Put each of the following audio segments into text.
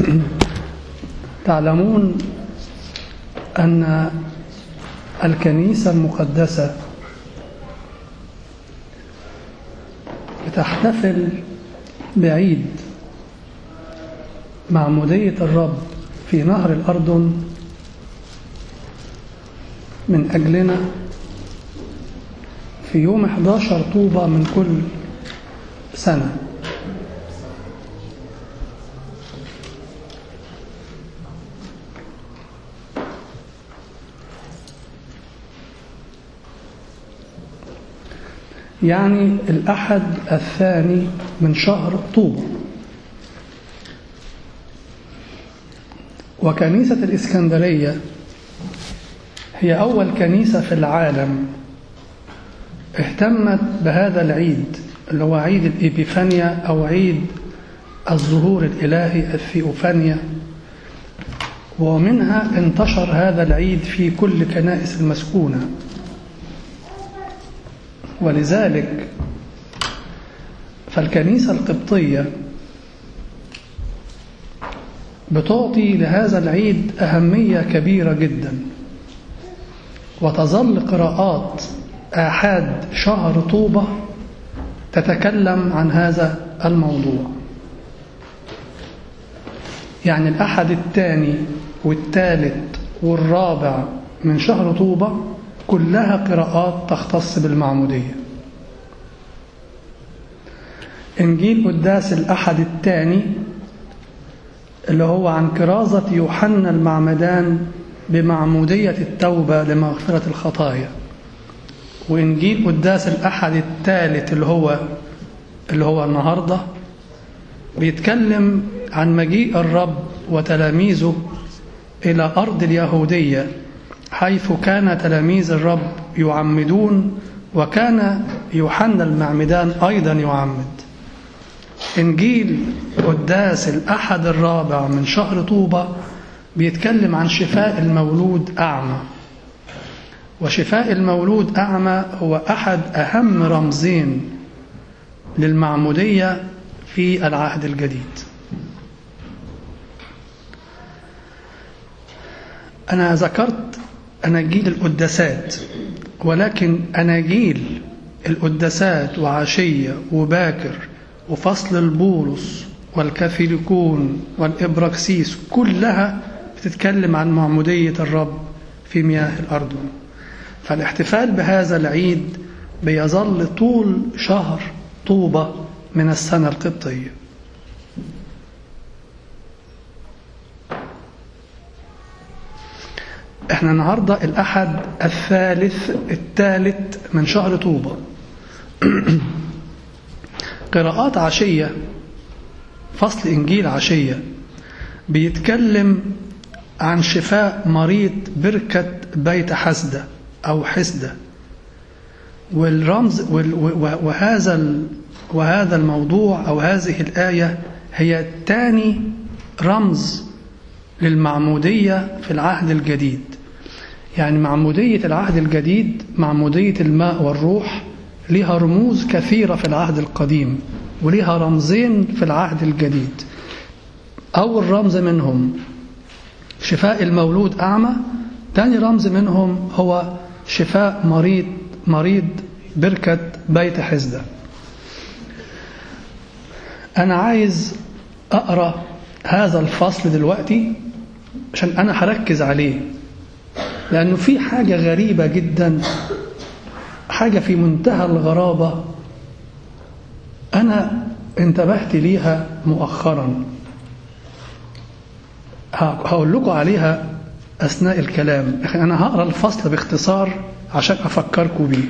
تعلمون أن الكنيسة المقدسة بتحتفل بعيد معمودية الرب في نهر الأردن من أجلنا في يوم 11 طوبة من كل سنة يعني الأحد الثاني من شهر طوبة وكنيسة الإسكندرية هي أول كنيسة في العالم اهتمت بهذا العيد اللي هو عيد الإبيفانيا أو عيد الظهور الإلهي الثيوفانيا ومنها انتشر هذا العيد في كل كنائس المسكونة ولذلك فالكنيسة القبطية بتعطي لهذا العيد أهمية كبيرة جدا وتظل قراءات آحاد شهر طوبة تتكلم عن هذا الموضوع يعني الأحد الثاني والثالث والرابع من شهر طوبة كلها قراءات تختص بالمعمودية إنجيل قداس الأحد الثاني اللي هو عن كرازة يوحنا المعمدان بمعمودية التوبة لمغفرة الخطايا وإنجيل قداس الأحد الثالث اللي هو اللي هو النهاردة بيتكلم عن مجيء الرب وتلاميذه إلى أرض اليهودية حيث كان تلاميذ الرب يعمدون وكان يوحنا المعمدان أيضا يعمد إنجيل قداس الأحد الرابع من شهر طوبة بيتكلم عن شفاء المولود أعمى وشفاء المولود أعمى هو أحد أهم رمزين للمعمودية في العهد الجديد أنا ذكرت أناجيل القداسات ولكن أناجيل القداسات وعشية وباكر وفصل البولس والكاثوليكون والإبراكسيس كلها بتتكلم عن معمودية الرب في مياه الأردن فالاحتفال بهذا العيد بيظل طول شهر طوبة من السنة القبطية احنا النهاردة الأحد الثالث الثالث من شهر طوبة قراءات عشية فصل إنجيل عشية بيتكلم عن شفاء مريض بركة بيت حسدة أو حسدة والرمز وهذا وهذا الموضوع أو هذه الآية هي ثاني رمز للمعمودية في العهد الجديد يعني معمودية العهد الجديد معمودية الماء والروح لها رموز كثيرة في العهد القديم ولها رمزين في العهد الجديد أول رمز منهم شفاء المولود أعمى ثاني رمز منهم هو شفاء مريض مريض بركة بيت حزدة أنا عايز أقرأ هذا الفصل دلوقتي عشان أنا هركز عليه لأنه في حاجة غريبة جدا حاجة في منتهى الغرابة أنا انتبهت ليها مؤخرا هقول لكم عليها أثناء الكلام لكن أنا هقرأ الفصل باختصار عشان أفكركم بيه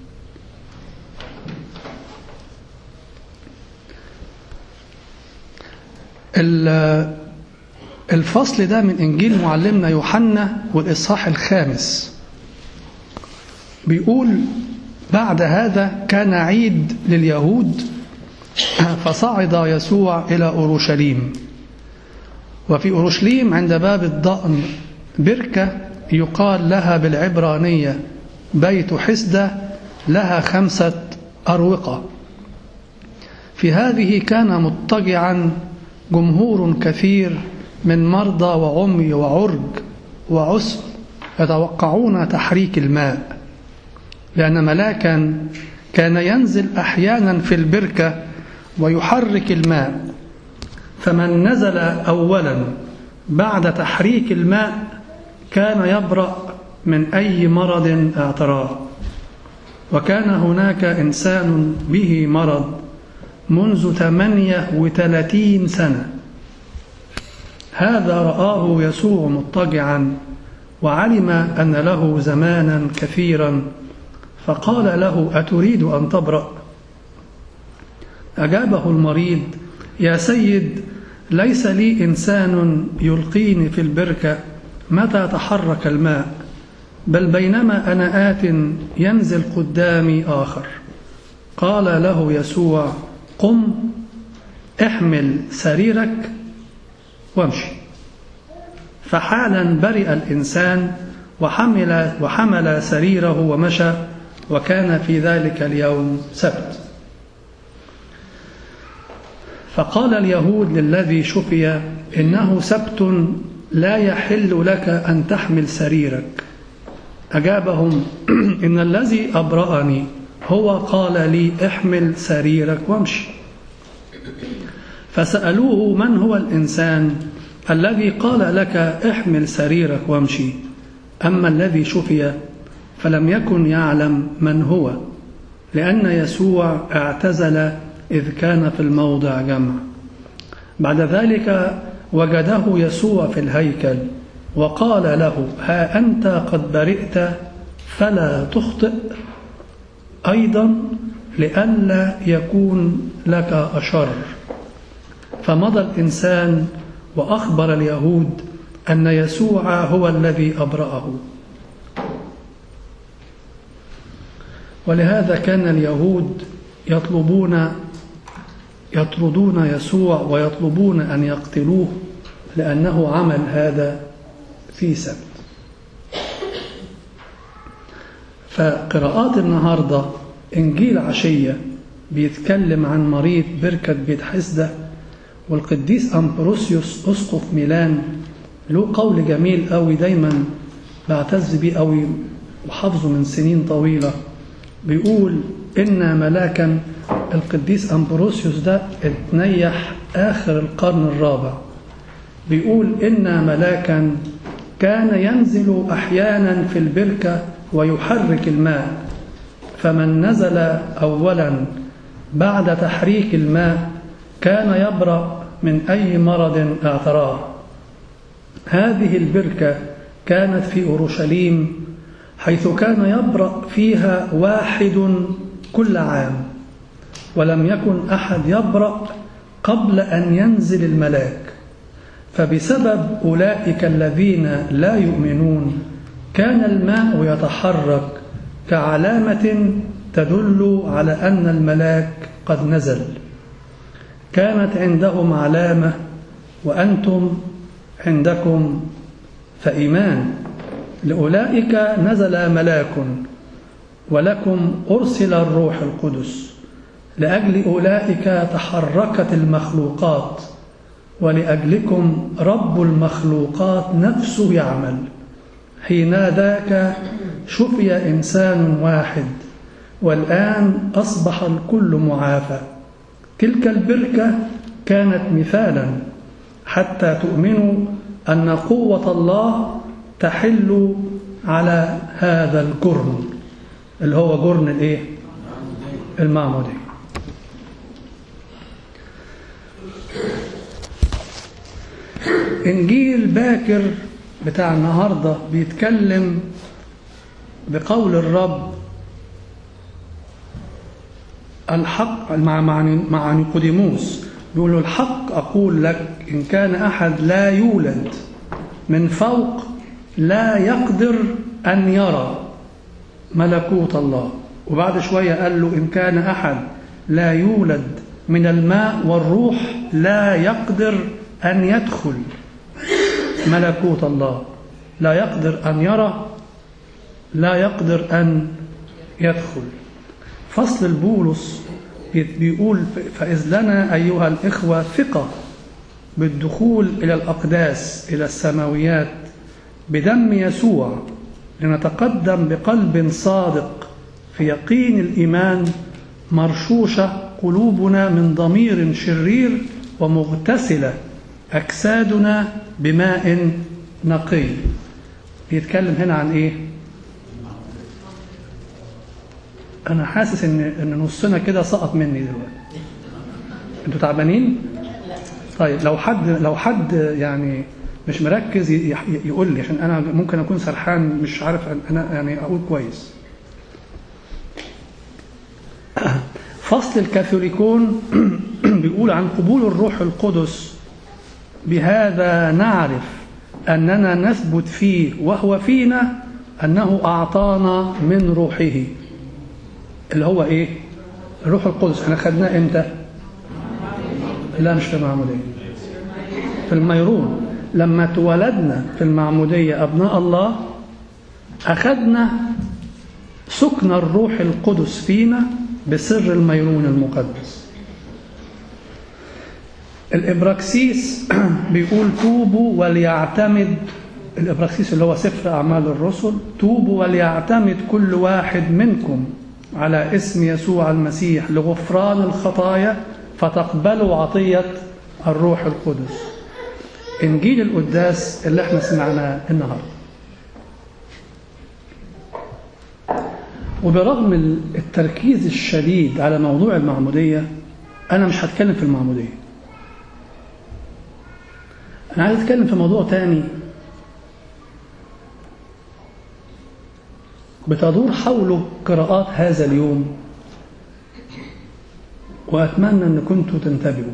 الفصل ده من إنجيل معلمنا يوحنا والإصحاح الخامس بيقول بعد هذا كان عيد لليهود فصعد يسوع إلى أورشليم وفي أورشليم عند باب الضأن بركة يقال لها بالعبرانية بيت حسدة لها خمسة أروقة في هذه كان مضطجعا جمهور كثير من مرضى وعمي وعرج وعسر يتوقعون تحريك الماء لأن ملاكا كان ينزل أحيانا في البركة ويحرك الماء فمن نزل أولا بعد تحريك الماء كان يبرأ من أي مرض اعتراه وكان هناك إنسان به مرض منذ ثمانية وثلاثين سنة هذا رآه يسوع مضطجعا وعلم أن له زمانا كثيرا فقال له أتريد أن تبرأ أجابه المريض يا سيد ليس لي إنسان يلقيني في البركة متى تحرك الماء بل بينما أنا آت ينزل قدامي آخر قال له يسوع قم احمل سريرك وامشي فحالا برئ الإنسان وحمل, وحمل سريره ومشى وكان في ذلك اليوم سبت فقال اليهود للذي شفي إنه سبت لا يحل لك أن تحمل سريرك أجابهم إن الذي أبرأني هو قال لي احمل سريرك وامشي فسألوه من هو الإنسان الذي قال لك احمل سريرك وامشي أما الذي شفي فلم يكن يعلم من هو لأن يسوع اعتزل إذ كان في الموضع جمع بعد ذلك وجده يسوع في الهيكل وقال له ها أنت قد برئت فلا تخطئ أيضا لئلا يكون لك أشر فمضى الإنسان وأخبر اليهود أن يسوع هو الذي أبرأه ولهذا كان اليهود يطلبون يطردون يسوع ويطلبون أن يقتلوه لأنه عمل هذا في سبت فقراءات النهاردة إنجيل عشية بيتكلم عن مريض بركة بيت حسدة والقديس أمبروسيوس أسقف ميلان له قول جميل قوي دايما بعتز بيه قوي وحافظه من سنين طويلة بيقول إن ملاكا القديس أمبروسيوس ده اتنيح آخر القرن الرابع بيقول إن ملاكا كان ينزل أحيانا في البركة ويحرك الماء فمن نزل أولا بعد تحريك الماء كان يبرأ من أي مرض اعتراه هذه البركة كانت في أورشليم حيث كان يبرأ فيها واحد كل عام ولم يكن أحد يبرأ قبل أن ينزل الملاك فبسبب أولئك الذين لا يؤمنون كان الماء يتحرك كعلامة تدل على أن الملاك قد نزل كانت عندهم علامة وأنتم عندكم فإيمان لأولئك نزل ملاك ولكم أرسل الروح القدس لأجل أولئك تحركت المخلوقات ولأجلكم رب المخلوقات نفسه يعمل حين ذاك شفي إنسان واحد والآن أصبح الكل معافى تلك البركة كانت مثالا حتى تؤمنوا أن قوة الله تحل على هذا الجرن اللي هو جرن الايه المعمودية إنجيل باكر بتاع النهاردة بيتكلم بقول الرب الحق مع مع نيقوديموس بيقول له الحق أقول لك إن كان أحد لا يولد من فوق لا يقدر أن يرى ملكوت الله وبعد شوية قال له إن كان أحد لا يولد من الماء والروح لا يقدر أن يدخل ملكوت الله لا يقدر أن يرى لا يقدر أن يدخل فصل البولس بيقول فإذ لنا أيها الإخوة ثقة بالدخول إلى الأقداس إلى السماويات بدم يسوع لنتقدم بقلب صادق في يقين الإيمان مرشوشة قلوبنا من ضمير شرير ومغتسلة أجسادنا بماء نقي بيتكلم هنا عن إيه؟ أنا حاسس إن إن نصنا كده سقط مني دلوقتي أنتوا تعبانين؟ طيب لو حد لو حد يعني مش مركز ي- ي- يقول لي عشان انا ممكن اكون سرحان مش عارف انا يعني اقول كويس فصل الكاثوليكون بيقول عن قبول الروح القدس بهذا نعرف اننا نثبت فيه وهو فينا انه اعطانا من روحه اللي هو ايه الروح القدس احنا خدناه امتى لا مش في المعموديه في الميرون لما اتولدنا في المعمودية أبناء الله أخذنا سكن الروح القدس فينا بسر الميرون المقدس الإبراكسيس بيقول توبوا وليعتمد الإبراكسيس اللي هو سفر أعمال الرسل توبوا وليعتمد كل واحد منكم على اسم يسوع المسيح لغفران الخطايا فتقبلوا عطية الروح القدس إنجيل القداس اللي احنا سمعناه النهارده وبرغم التركيز الشديد على موضوع المعمودية أنا مش هتكلم في المعمودية أنا عايز أتكلم في موضوع تاني بتدور حوله قراءات هذا اليوم وأتمنى أن كنتوا تنتبهوا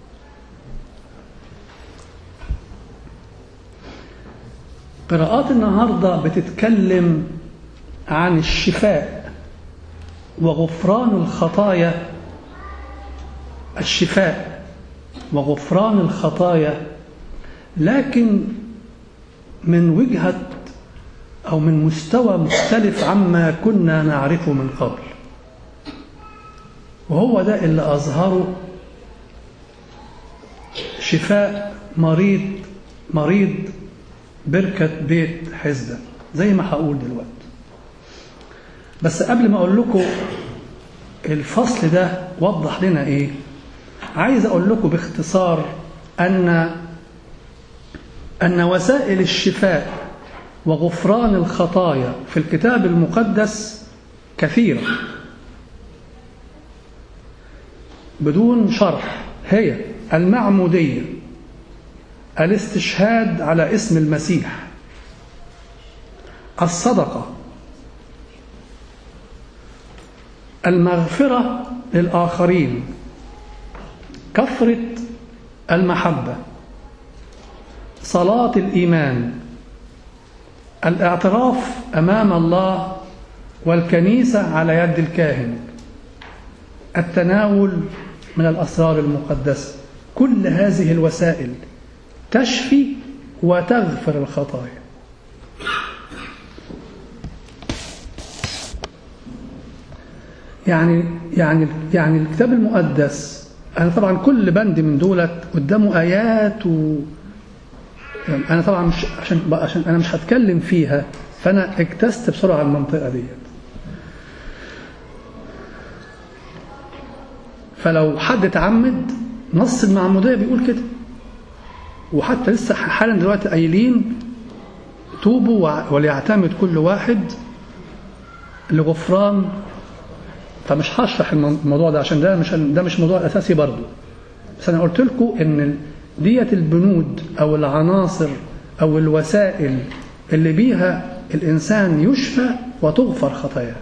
قراءات النهارده بتتكلم عن الشفاء وغفران الخطايا الشفاء وغفران الخطايا لكن من وجهة أو من مستوى مختلف عما كنا نعرفه من قبل وهو ده اللي أظهره شفاء مريض مريض بركة بيت حزدة زي ما هقول دلوقتي بس قبل ما أقول لكم الفصل ده وضح لنا إيه عايز أقول لكم باختصار أن أن وسائل الشفاء وغفران الخطايا في الكتاب المقدس كثيرة بدون شرح هي المعمودية الاستشهاد على اسم المسيح الصدقة المغفرة للآخرين كثرة المحبة صلاة الإيمان الاعتراف أمام الله والكنيسة على يد الكاهن التناول من الأسرار المقدسة كل هذه الوسائل تشفي وتغفر الخطايا يعني يعني يعني الكتاب المقدس انا طبعا كل بند من دولت قدامه ايات و يعني انا طبعا مش عشان عشان انا مش هتكلم فيها فانا اجتزت بسرعه المنطقه ديت فلو حد تعمد نص المعموديه بيقول كده وحتى لسه حالا دلوقتي قايلين توبوا وليعتمد كل واحد لغفران فمش هشرح الموضوع ده عشان ده مش ده مش موضوع اساسي برضه بس انا قلت لكم ان ديت البنود او العناصر او الوسائل اللي بيها الانسان يشفى وتغفر خطاياه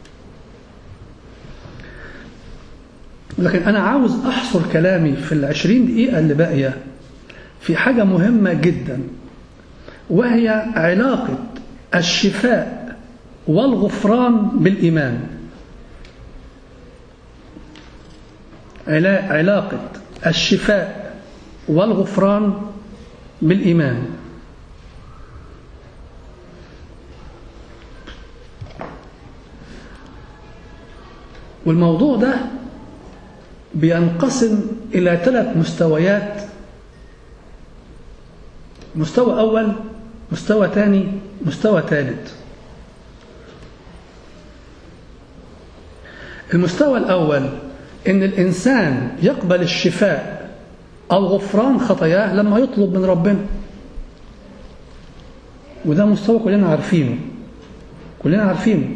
لكن انا عاوز احصر كلامي في العشرين دقيقه اللي باقيه في حاجه مهمه جدا وهي علاقه الشفاء والغفران بالايمان علاقة الشفاء والغفران بالإيمان والموضوع ده بينقسم إلى ثلاث مستويات مستوى أول مستوى ثاني مستوى ثالث المستوى الأول إن الإنسان يقبل الشفاء أو غفران خطاياه لما يطلب من ربنا وده مستوى كلنا عارفينه كلنا عارفينه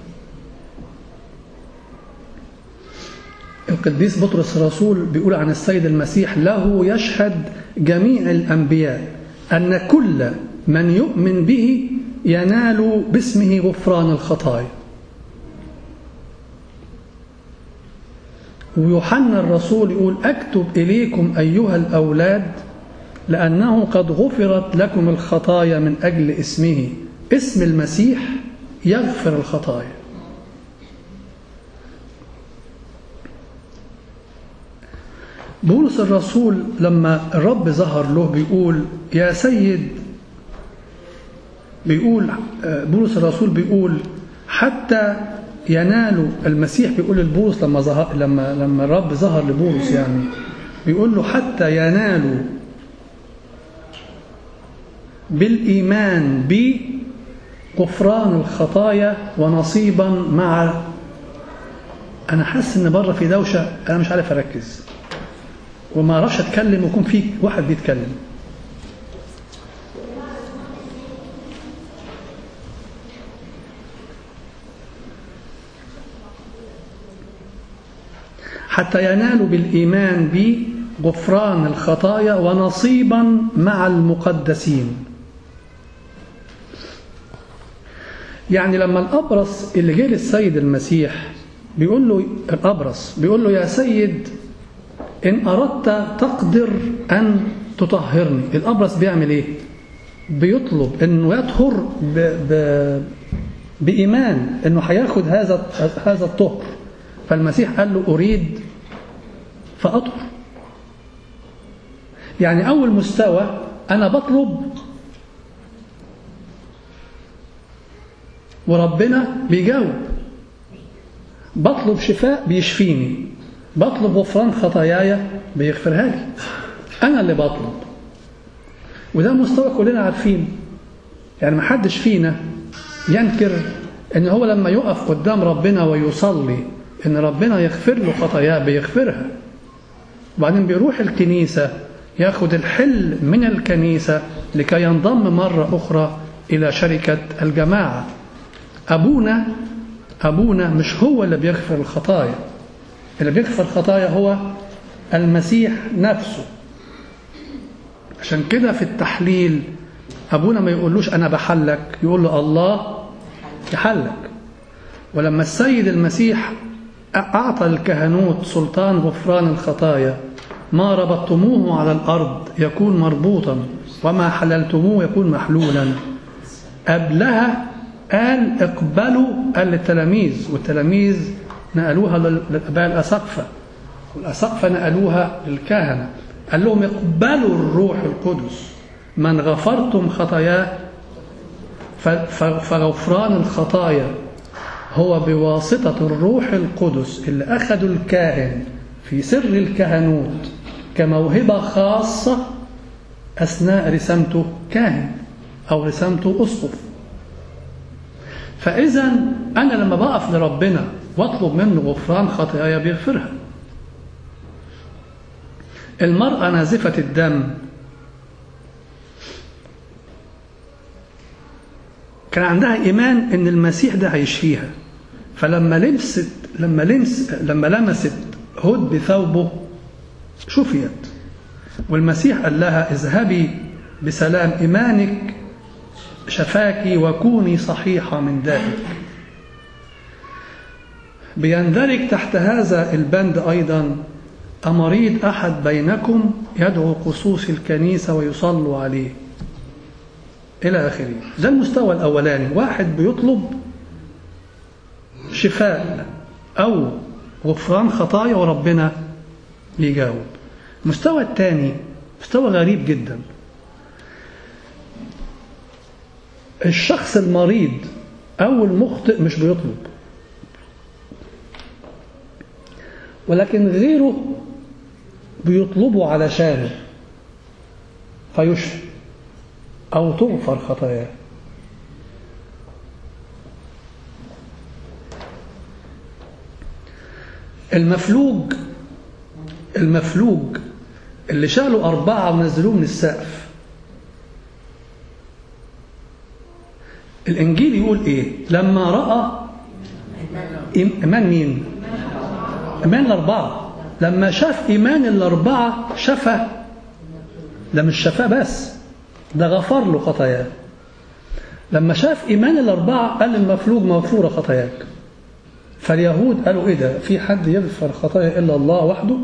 القديس بطرس الرسول بيقول عن السيد المسيح له يشهد جميع الأنبياء أن كل من يؤمن به ينال باسمه غفران الخطايا ويوحنا الرسول يقول أكتب إليكم أيها الأولاد لأنه قد غفرت لكم الخطايا من أجل اسمه اسم المسيح يغفر الخطايا بولس الرسول لما الرب ظهر له بيقول يا سيد بيقول بولس الرسول بيقول حتى ينالوا المسيح بيقول لبولس لما ظهر لما لما الرب ظهر لبولس يعني بيقول له حتى ينالوا بالإيمان بي غفران الخطايا ونصيبا مع أنا حاسس إن بره في دوشة أنا مش عارف أركز وما أعرفش أتكلم ويكون في واحد بيتكلم حتى ينالوا بالإيمان بي غفران الخطايا ونصيبا مع المقدسين يعني لما الأبرص اللي جه للسيد المسيح بيقول له الأبرص بيقول له يا سيد إن أردت تقدر أن تطهرني الأبرص بيعمل إيه بيطلب أنه يطهر ب... ب... بإيمان أنه هياخد هذا هذا الطهر فالمسيح قال له أريد فأطهر يعني أول مستوى أنا بطلب وربنا بيجاوب بطلب شفاء بيشفيني بطلب غفران خطاياي بيغفرها لي أنا اللي بطلب وده مستوى كلنا عارفين يعني ما حدش فينا ينكر ان هو لما يقف قدام ربنا ويصلي ان ربنا يغفر له خطاياه بيغفرها وبعدين بيروح الكنيسة ياخد الحل من الكنيسة لكي ينضم مرة أخرى إلى شركة الجماعة أبونا أبونا مش هو اللي بيغفر الخطايا اللي بيغفر الخطايا هو المسيح نفسه عشان كده في التحليل أبونا ما يقولوش أنا بحلك يقول له الله يحلك ولما السيد المسيح أعطى الكهنوت سلطان غفران الخطايا ما ربطتموه على الأرض يكون مربوطا وما حللتموه يكون محلولا قبلها قال اقبلوا قال للتلاميذ والتلاميذ نقلوها للأباء الأسقفة والأسقفة نقلوها للكهنة قال لهم اقبلوا الروح القدس من غفرتم خطاياه فغفران الخطايا هو بواسطة الروح القدس اللي أخذوا الكاهن في سر الكهنوت كموهبة خاصة أثناء رسامته كاهن أو رسامته أسقف فإذا أنا لما بقف لربنا واطلب منه غفران خطاياي بيغفرها المرأة نازفة الدم كان عندها إيمان إن المسيح ده هيشفيها فلما لمست لما لمس لما لمست هد بثوبه شفيت والمسيح قال لها اذهبي بسلام إيمانك شفاك وكوني صحيحة من دائك بيندرج تحت هذا البند أيضا أمريض أحد بينكم يدعو قصوص الكنيسة ويصلوا عليه إلى آخره ده المستوى الأولاني واحد بيطلب شفاء أو غفران خطايا وربنا بيجاوب المستوى الثاني مستوى غريب جدا الشخص المريض أو المخطئ مش بيطلب ولكن غيره بيطلبه علشانه فيشفي أو تغفر خطاياه المفلوج المفلوج اللي شالوا أربعة ونزلوه من السقف الإنجيل يقول إيه لما رأى إيمان مين إيمان الأربعة لما شاف إيمان الأربعة شفى ده مش شفاه بس ده غفر له خطاياه لما شاف إيمان الأربعة قال المفلوج مغفورة خطاياك فاليهود قالوا إيه ده في حد يغفر خطايا إلا الله وحده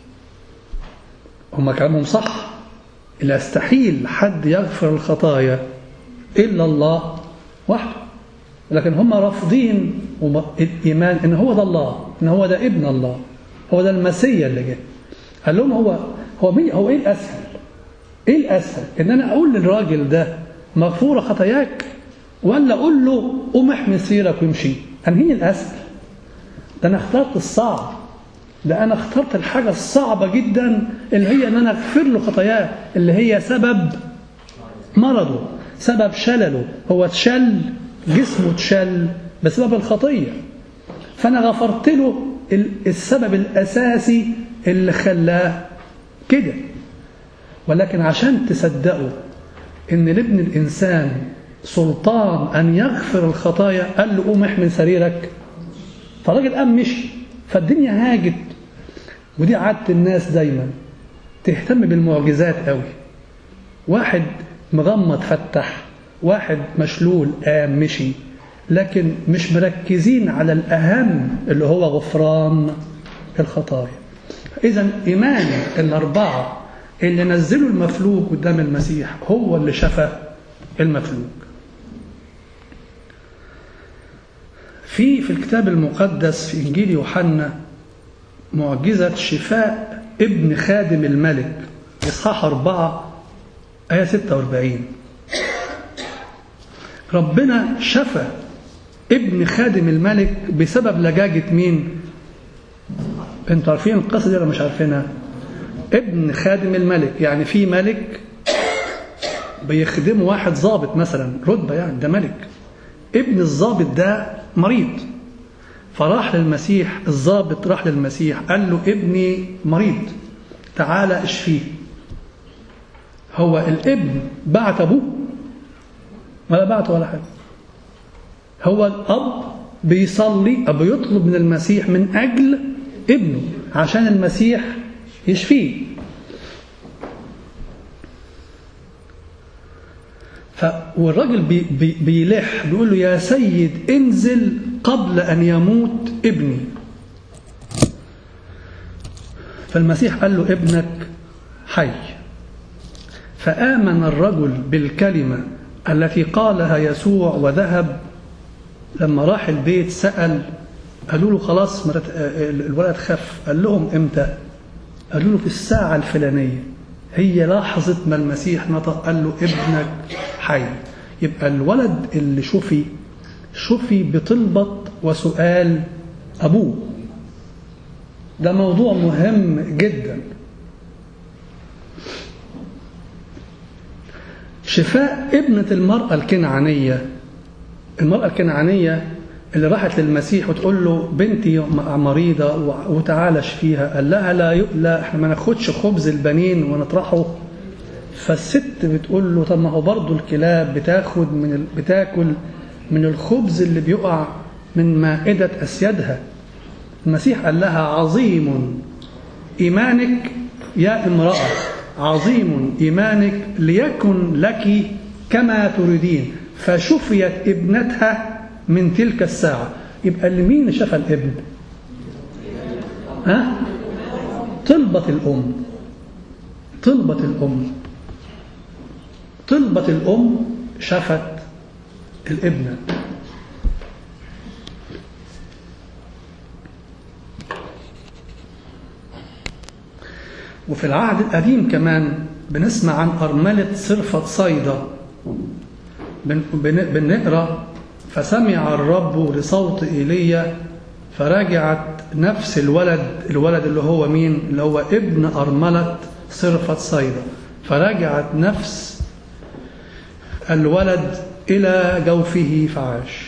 هم كلامهم صح لا يستحيل حد يغفر الخطايا إلا الله وحده لكن هم رافضين الإيمان إن هو ده الله إن هو ده ابن الله هو ده المسيا اللي جه قال لهم هو هو مين هو إيه الأسهل إيه الأسهل إن أنا أقول للراجل ده مغفورة خطاياك ولا أقول له قوم احمي سيرك وامشي أنهيني الأسهل ده أنا اخترت الصعب ده أنا اخترت الحاجة الصعبة جدا اللي هي أن أنا أغفر له خطاياه اللي هي سبب مرضه سبب شلله هو اتشل جسمه اتشل بسبب الخطية فأنا غفرت له السبب الأساسي اللي خلاه كده ولكن عشان تصدقوا ان لابن الانسان سلطان ان يغفر الخطايا قال له قوم احمل سريرك فالراجل قام مشي فالدنيا هاجت ودي عاده الناس دايما تهتم بالمعجزات قوي واحد مغمض فتح واحد مشلول قام مشي لكن مش مركزين على الاهم اللي هو غفران الخطايا اذا ايمان الاربعه اللي نزلوا المفلوج قدام المسيح هو اللي شفى المفلوج في في الكتاب المقدس في إنجيل يوحنا معجزة شفاء ابن خادم الملك إصحاح أربعة آية 46 ربنا شفى ابن خادم الملك بسبب لجاجة مين؟ انتوا عارفين القصة دي ولا مش عارفينها؟ ابن خادم الملك يعني في ملك بيخدمه واحد ضابط مثلا رتبة يعني ده ملك ابن الضابط ده مريض فراح للمسيح الضابط راح للمسيح قال له ابني مريض تعالى اشفيه هو الابن بعت ابوه ولا بعته ولا حاجه هو الاب بيصلي او بيطلب من المسيح من اجل ابنه عشان المسيح يشفيه ف والراجل بي بي بيلح بيقول له يا سيد انزل قبل أن يموت ابني فالمسيح قال له ابنك حي فآمن الرجل بالكلمة التي قالها يسوع وذهب لما راح البيت سأل قالوا له خلاص الولد خف قال لهم امتى قالوا له في الساعة الفلانية هي لحظة ما المسيح نطق قال له ابنك حي يبقى الولد اللي شفي شفي بطلبة وسؤال أبوه ده موضوع مهم جدا شفاء ابنة المرأة الكنعانية المرأة الكنعانية اللي راحت للمسيح وتقول له بنتي مريضة وتعالى اشفيها قال لها لا لا احنا ما ناخدش خبز البنين ونطرحه فالست بتقول له طب ما هو برضه الكلاب بتاخد من ال... بتاكل من الخبز اللي بيقع من مائدة أسيادها المسيح قال لها عظيم إيمانك يا امرأة عظيم إيمانك ليكن لك كما تريدين فشفيت ابنتها من تلك الساعة يبقى لمين شفى الابن ها طلبة الأم طلبة الأم طلبة الأم شفت الابنة وفي العهد القديم كمان بنسمع عن أرملة صرفة صيدا بنقرأ فسمع الرب لصوت ايليا فرجعت نفس الولد الولد اللي هو مين اللي هو ابن أرملة صرفة صيدا فرجعت نفس الولد إلى جوفه فعاش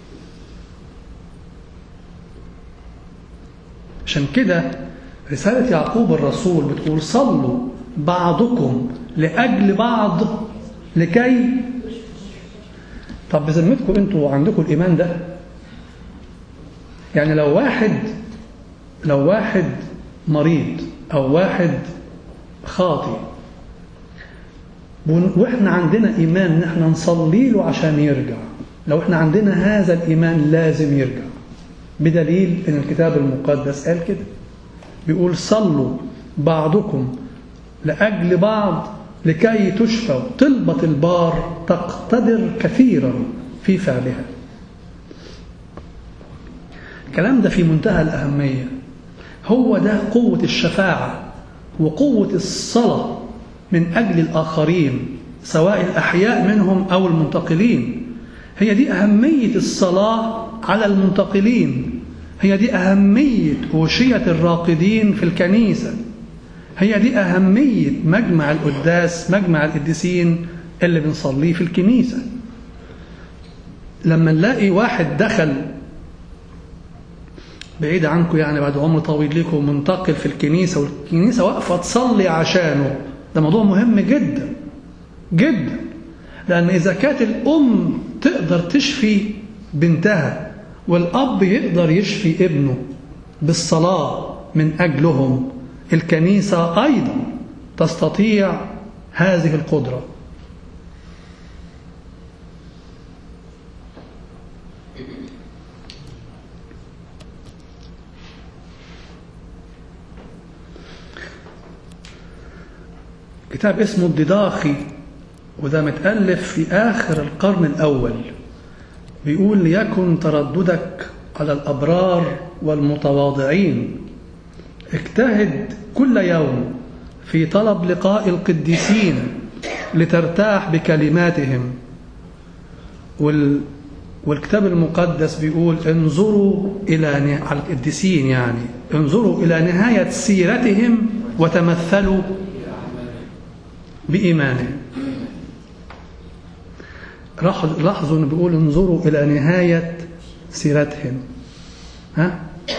عشان كده رسالة يعقوب الرسول بتقول صلوا بعضكم لأجل بعض لكي طب بذمتكم انتوا عندكم الإيمان ده يعني لو واحد لو واحد مريض أو واحد خاطئ واحنا عندنا إيمان ان احنا نصلي له عشان يرجع لو احنا عندنا هذا الإيمان لازم يرجع بدليل ان الكتاب المقدس قال كده بيقول صلوا بعضكم لأجل بعض لكي تشفوا طلبة البار تقتدر كثيرا في فعلها الكلام ده في منتهى الأهمية هو ده قوة الشفاعة وقوة الصلاة من أجل الآخرين سواء الأحياء منهم أو المنتقلين هي دي أهمية الصلاة على المنتقلين هي دي أهمية أوشية الراقدين في الكنيسة هي دي أهمية مجمع القداس مجمع القديسين اللي بنصليه في الكنيسة لما نلاقي واحد دخل بعيد عنكم يعني بعد عمر طويل لكم منتقل في الكنيسة والكنيسة واقفة تصلي عشانه ده موضوع مهم جدا جدا لأن إذا كانت الأم تقدر تشفي بنتها والأب يقدر يشفي ابنه بالصلاة من أجلهم الكنيسة أيضا تستطيع هذه القدرة كتاب اسمه الدداخي وده متألف في آخر القرن الأول بيقول ليكن ترددك على الأبرار والمتواضعين اجتهد كل يوم في طلب لقاء القديسين لترتاح بكلماتهم وال والكتاب المقدس بيقول انظروا إلى على القديسين يعني انظروا إلى نهاية سيرتهم وتمثلوا بإيمانهم لاحظوا انه بيقول انظروا إلى نهاية سيرتهم ها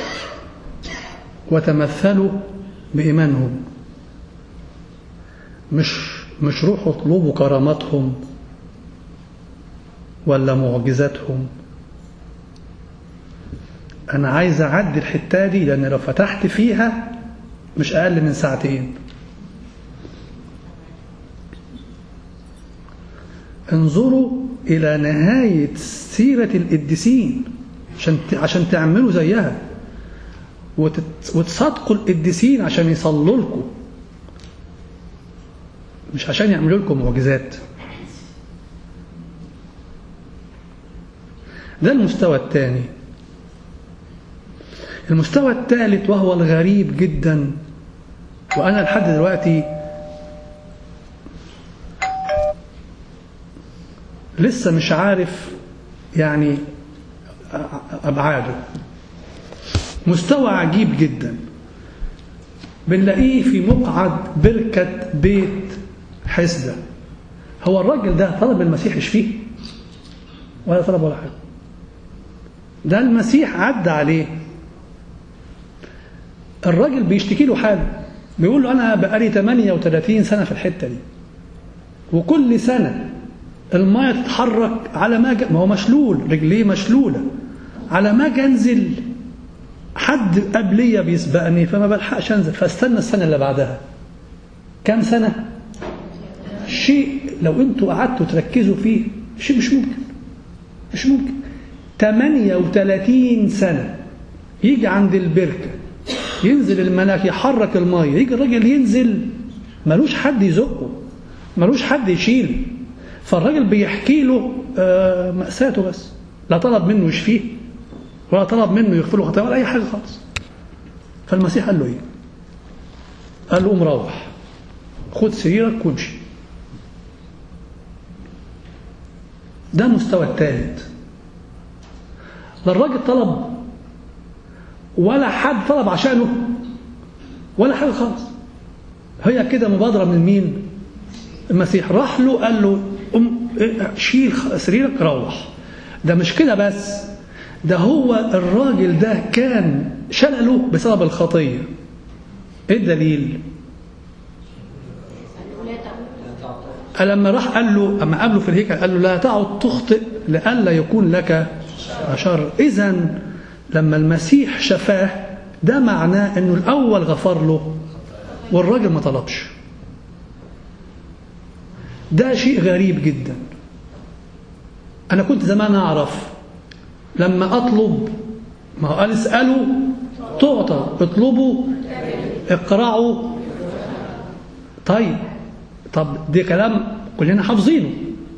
وتمثلوا بإيمانهم مش مش روحوا اطلبوا كراماتهم ولا معجزاتهم أنا عايز أعدي الحتة دي لأن لو فتحت فيها مش أقل من ساعتين انظروا إلى نهاية سيرة القديسين عشان عشان تعملوا زيها وتصدقوا القديسين عشان يصلوا لكم مش عشان يعملوا لكم معجزات ده المستوى الثاني المستوى الثالث وهو الغريب جدا وأنا لحد دلوقتي لسه مش عارف يعني أبعاده مستوى عجيب جدا بنلاقيه في مقعد بركة بيت حسدة هو الراجل ده طلب المسيح يشفيه ولا طلب ولا حاجة ده المسيح عدى عليه الراجل بيشتكي له حاله بيقول له أنا بقالي 38 سنة في الحتة دي وكل سنة المية تتحرك على ما ما هو مشلول رجليه مشلولة على ما اجي انزل حد قبلية بيسبقني فما بلحقش انزل فاستنى السنة اللي بعدها كم سنة شيء لو انتوا قعدتوا تركزوا فيه شيء مش ممكن مش ممكن 38 سنة يجي عند البركة ينزل الملاك يحرك المية يجي الراجل ينزل ملوش حد يزقه ملوش حد يشيله فالراجل بيحكي له مأساته بس لا طلب منه يشفيه ولا طلب منه يغفر له خطاياه ولا أي حاجة خالص فالمسيح قال له إيه؟ قال له قوم روح خد سريرك وامشي ده المستوى الثالث لا الراجل طلب ولا حد طلب عشانه ولا حاجة خالص هي كده مبادرة من مين؟ المسيح راح له قال له قم إيه، شيل سريرك روح ده مش كده بس ده هو الراجل ده كان شلله بسبب الخطية ايه الدليل لما راح قال له اما قابله في الهيكل قال له لا تعد تخطئ لئلا يكون لك شر اذا لما المسيح شفاه ده معناه انه الاول غفر له والراجل ما طلبش ده شيء غريب جدا انا كنت زمان اعرف لما اطلب ما هو قال اسالوا تعطى اطلبوا اقرعوا طيب طب ده كلام كلنا حافظينه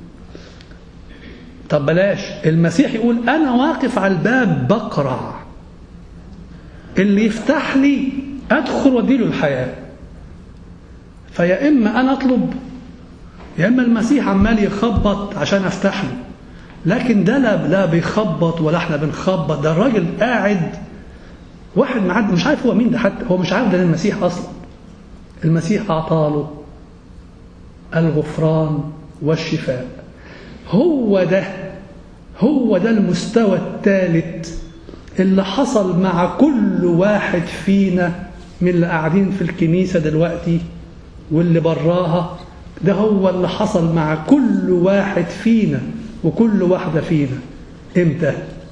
طب بلاش المسيح يقول انا واقف على الباب بقرع اللي يفتح لي ادخل واديله الحياه فيا اما انا اطلب يا اما المسيح عمال يخبط عشان افتح له لكن ده لا لا بيخبط ولا احنا بنخبط ده الراجل قاعد واحد معد مش عارف هو مين ده حتى هو مش عارف ده المسيح اصلا المسيح اعطاله الغفران والشفاء هو ده هو ده المستوى الثالث اللي حصل مع كل واحد فينا من اللي قاعدين في الكنيسة دلوقتي واللي براها ده هو اللي حصل مع كل واحد فينا وكل واحدة فينا امتى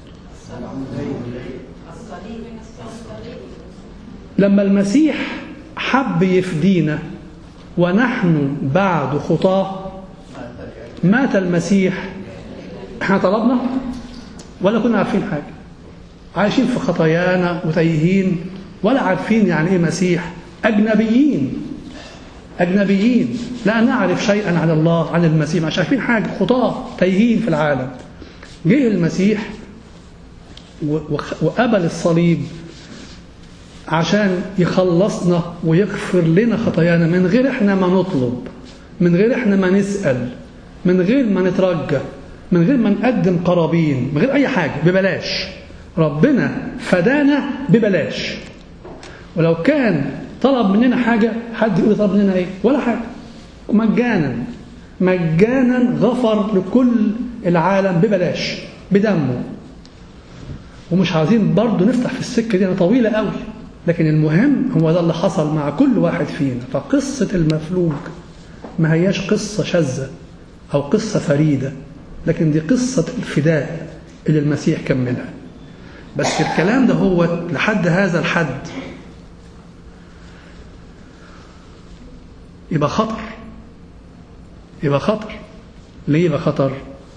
لما المسيح حب يفدينا ونحن بعد خطاه مات المسيح احنا طلبنا ولا كنا عارفين حاجة عايشين في خطايانا وتايهين ولا عارفين يعني ايه مسيح أجنبيين أجنبيين لا نعرف شيئا عن الله عن المسيح مش عارفين حاجة خطاة تايهين في العالم جه المسيح وقبل الصليب عشان يخلصنا ويغفر لنا خطايانا من غير احنا ما نطلب من غير احنا ما نسأل من غير ما نترجى من غير ما نقدم قرابين من غير اي حاجة ببلاش ربنا فدانا ببلاش ولو كان طلب مننا حاجة حد يقول طلب مننا ايه ولا حاجة مجانا مجانا غفر لكل العالم ببلاش بدمه ومش عايزين برضه نفتح في السكة دي أنا طويلة قوي لكن المهم هو ده اللي حصل مع كل واحد فينا فقصة المفلوج ما هياش قصة شاذة أو قصة فريدة لكن دي قصة الفداء اللي المسيح كملها بس الكلام ده هو لحد هذا الحد يبقى خطر يبقى خطر ليه يبقى خطر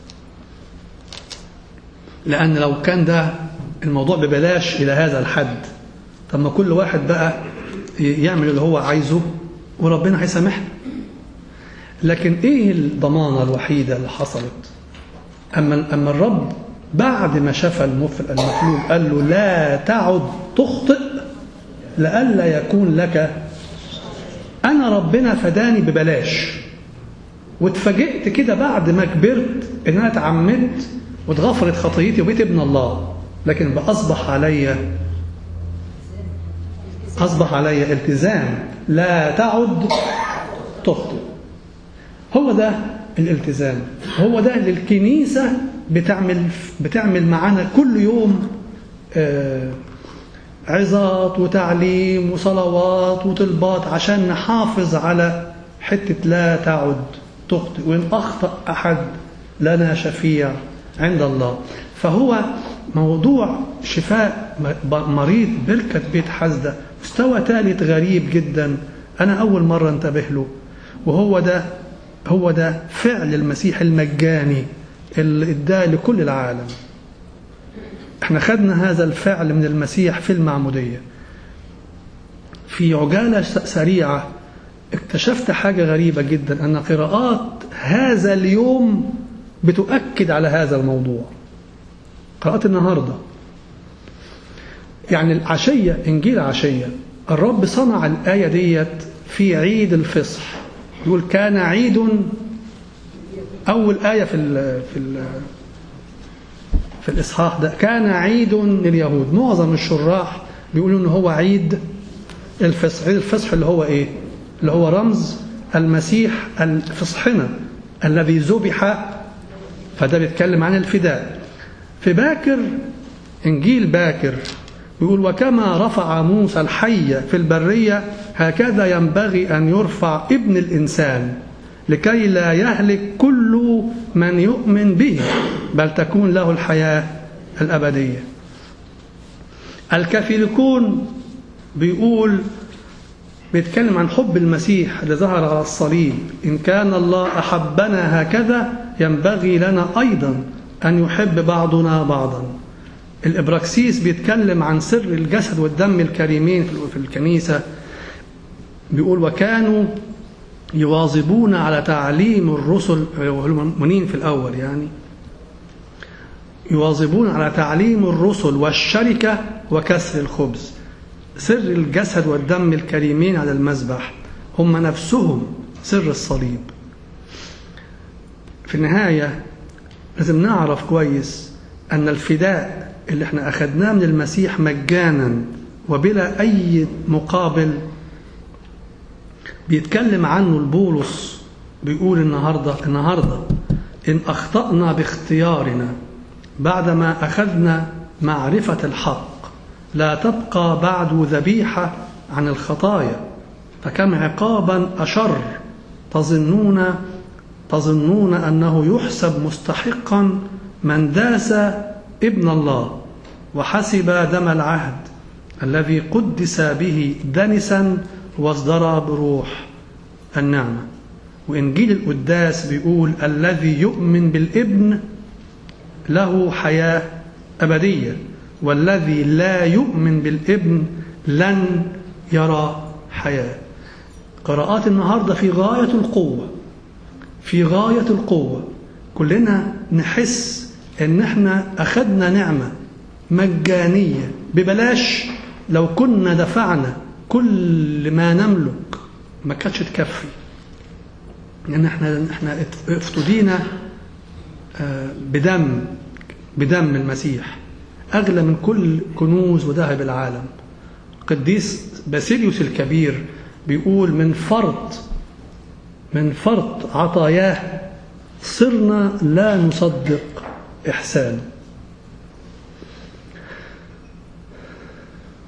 لأن لو كان ده الموضوع ببلاش إلى هذا الحد طب ما كل واحد بقى يعمل اللي هو عايزه وربنا هيسامحنا لكن ايه الضمانة الوحيدة اللي حصلت أما, أما الرب بعد ما شاف المفلوج قال له لا تعد تخطئ لئلا يكون لك أنا ربنا فداني ببلاش واتفاجئت كده بعد ما كبرت إن أنا اتعمدت واتغفرت خطيتي وبقيت ابن الله لكن بأصبح عليا أصبح علي التزام لا تعد تخطئ هو ده الالتزام هو ده اللي الكنيسة بتعمل بتعمل معانا كل يوم آه عظات وتعليم وصلوات وطلبات عشان نحافظ على حتة لا تعد تخطئ وإن أخطأ أحد لنا شفيع عند الله فهو موضوع شفاء مريض بركة بيت حزدة مستوى ثالث غريب جدا أنا أول مرة انتبه له وهو ده هو ده فعل المسيح المجاني اللي اداه لكل العالم احنا خدنا هذا الفعل من المسيح في المعمودية في عجالة سريعة اكتشفت حاجة غريبة جدا أن قراءات هذا اليوم بتؤكد على هذا الموضوع قراءات النهاردة يعني العشية إنجيل عشية الرب صنع الآية ديت في عيد الفصح يقول كان عيد أول آية في ال في ال في الإصحاح ده كان عيد لليهود معظم الشراح بيقولوا إن هو عيد الفصح عيد الفصح اللي هو إيه اللي هو رمز المسيح الفصحنا الذي ذبح فده بيتكلم عن الفداء في باكر إنجيل باكر يقول وكما رفع موسى الحية في البرية هكذا ينبغي أن يرفع ابن الإنسان لكي لا يهلك كل من يؤمن به بل تكون له الحياة الأبدية الكاثوليكون بيقول بيتكلم عن حب المسيح اللي ظهر على الصليب إن كان الله أحبنا هكذا ينبغي لنا أيضا أن يحب بعضنا بعضا الإبراكسيس بيتكلم عن سر الجسد والدم الكريمين في الكنيسة بيقول وكانوا يواظبون على تعليم الرسل المؤمنين في الأول يعني يواظبون على تعليم الرسل والشركة وكسر الخبز سر الجسد والدم الكريمين على المذبح هم نفسهم سر الصليب في النهاية لازم نعرف كويس أن الفداء اللي احنا أخذناه من المسيح مجانا وبلا أي مقابل بيتكلم عنه البولس بيقول النهاردة النهاردة إن أخطأنا باختيارنا بعدما أخذنا معرفة الحق لا تبقى بعد ذبيحة عن الخطايا فكم عقابا أشر تظنون تظنون أنه يحسب مستحقا من داس ابن الله وحسب دم العهد الذي قدس به دنسا واصدر بروح النعمة وإنجيل القداس بيقول الذي يؤمن بالابن له حياة أبدية والذي لا يؤمن بالابن لن يرى حياة قراءات النهاردة في غاية القوة في غاية القوة كلنا نحس ان احنا اخدنا نعمة مجانية ببلاش لو كنا دفعنا كل ما نملك ما كانتش تكفي لان احنا احنا افتدينا بدم بدم المسيح اغلى من كل كنوز وذهب العالم قديس باسيليوس الكبير بيقول من فرط من فرط عطاياه صرنا لا نصدق إحسانه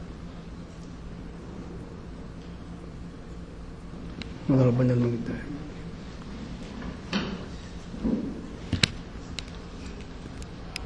ربنا المجد